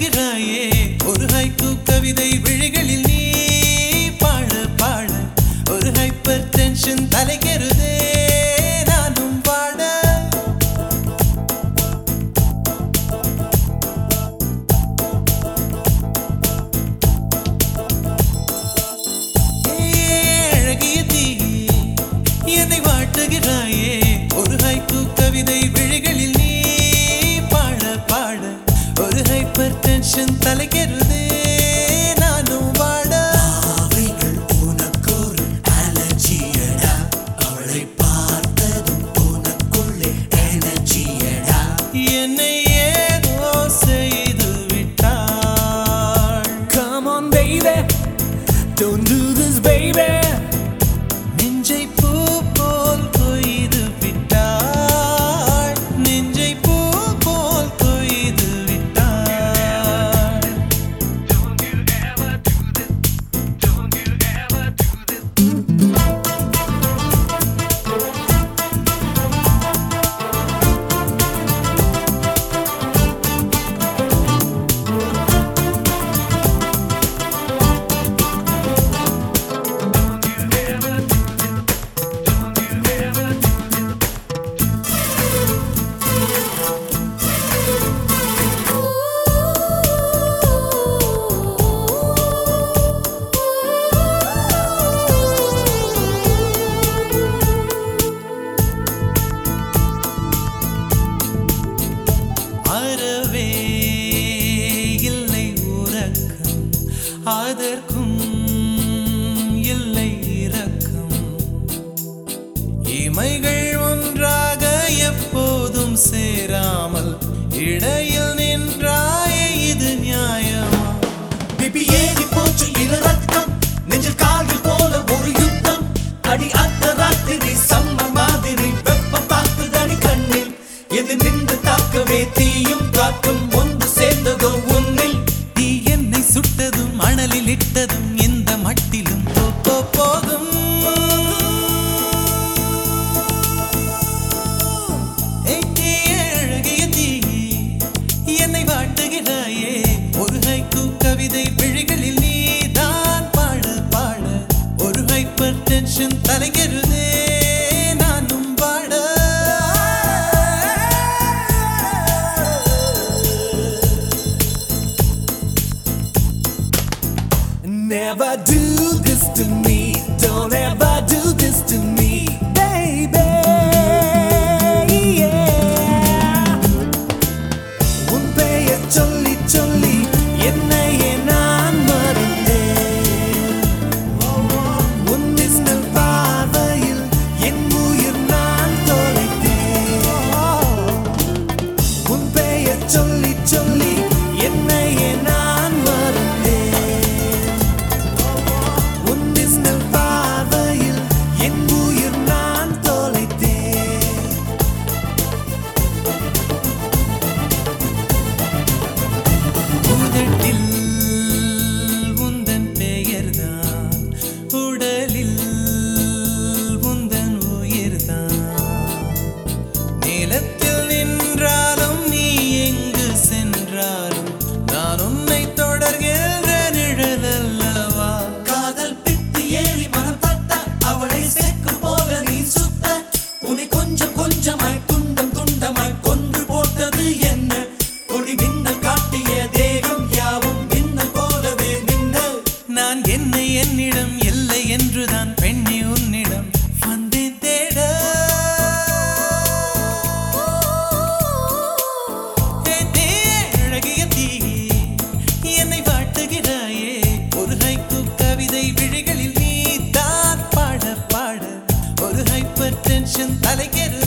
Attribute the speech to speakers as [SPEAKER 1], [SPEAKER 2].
[SPEAKER 1] வாட்டுகிறாயே ஒரு ஹைக்கு கவிதை விழிகளில் நீ பாட பாட ஒரு ஹைப்பர் டென்ஷன் தலைக்கிறதே நானும் பாட அழகிய தீயே என்னை வாட்டுகிறாயே ஒரு ஹைக்கு கவிதை விழிகளில் நீ பாட பாட ஒரு ஹைப்பர் டென்ஷன் தலைக்கிறதே நானும் வாட
[SPEAKER 2] அவைகள் உனக்கொரு அலர்ஜியடா அவளை பார்த்ததும் உனக்குள்ளே எனர்ஜியடா
[SPEAKER 1] என்னை ஏதோ செய்து விட்டாள்
[SPEAKER 2] Come on baby don't do this baby
[SPEAKER 1] நெஞ்சை பூ போல் கொய்து விட்டாள் நெஞ்சை பூ போல் கொய்து விட்டாள் அறவே இல்லை உறக்கம் அதற்கும் இல்லை இரக்கம் இமைகள் ஒன்றாக எப்போதும் சேராமல் இடையில் நின்றாயே இது நியாயமா
[SPEAKER 2] பிபி ஏறி போச்சு இள ரத்தம் நெஞ்சில் கால்கள் போல ஒரு யுத்தம் அடி அந்த ராத்திரி சம்மர் மாதிரி வெப்பம் தாக்குதடி கண்ணில் எது நின்று தாக்கவே தீயும் காற்றும் ஒன்று சேர்ந்ததோ உன்னில்
[SPEAKER 1] தீ என்னை சுட்டதும் மணலில் இட்டதும் இந்த மட்டிலும் போ, போ, போகும் ஏய், தீயே, அழகிய தீயே, என்னை வாட்டுகிறாயே ஒரு ஹைக்கு கவிதை விழிகளில் நீதான் பாட பாட ஒரு ஹைப்பர் டென்ஷன் தலைகிறதே நானும் பாட
[SPEAKER 2] Never do this to me. Don't ever do this to me, baby. Yeah. உன் பெயர் சொல்லி சொல்லி என்னையே நான் மறந்தேன் உன் மின்னல் பார்வையில் என் உயிர் நான் தொலைத்தேன் உன் பெயர் சொல்லி சொல்லி என்னையே நான் மறந்தேன் உன் மின்னல் பார்வையில் என் உயிர் நான் தொலைத்தேன்
[SPEAKER 1] உதட்டில் உந்தன் பெயர்தான் உடலில் உந்தன் உயிர்தான் நிலத்தில் நின்றாலும் நீ எங்கு சென்றாலும் நான் உன்னை தொடர்கின்ற நிழல் அல்லவா
[SPEAKER 2] காதல் பித்து ஏறி மனம் தட்ட அவளை செக்கு போல நீ சுத்த உன்னை கொஞ்சம் கொஞ்சமாய் துண்டம் துண்டமாய் கொன்று போட்டது என்ன கொடி மின்னல் காட்டிய தேகம் யாவும் மின்னல் போலவே மின்னல்
[SPEAKER 1] நான் என்னை என்னிடம் இல்லை என்றுதான் பெண்ணே உன்னிடம் வந்தேன் தேட ஏ தீயே, அழகிய தீயே, என்னை வாட்டுகிறாயே ஒரு ஹைக்கு கவிதை விழிகளில் நீ தான் பாட பாட ஒரு ஹைப்பர் டென்ஷன் தலைகிறது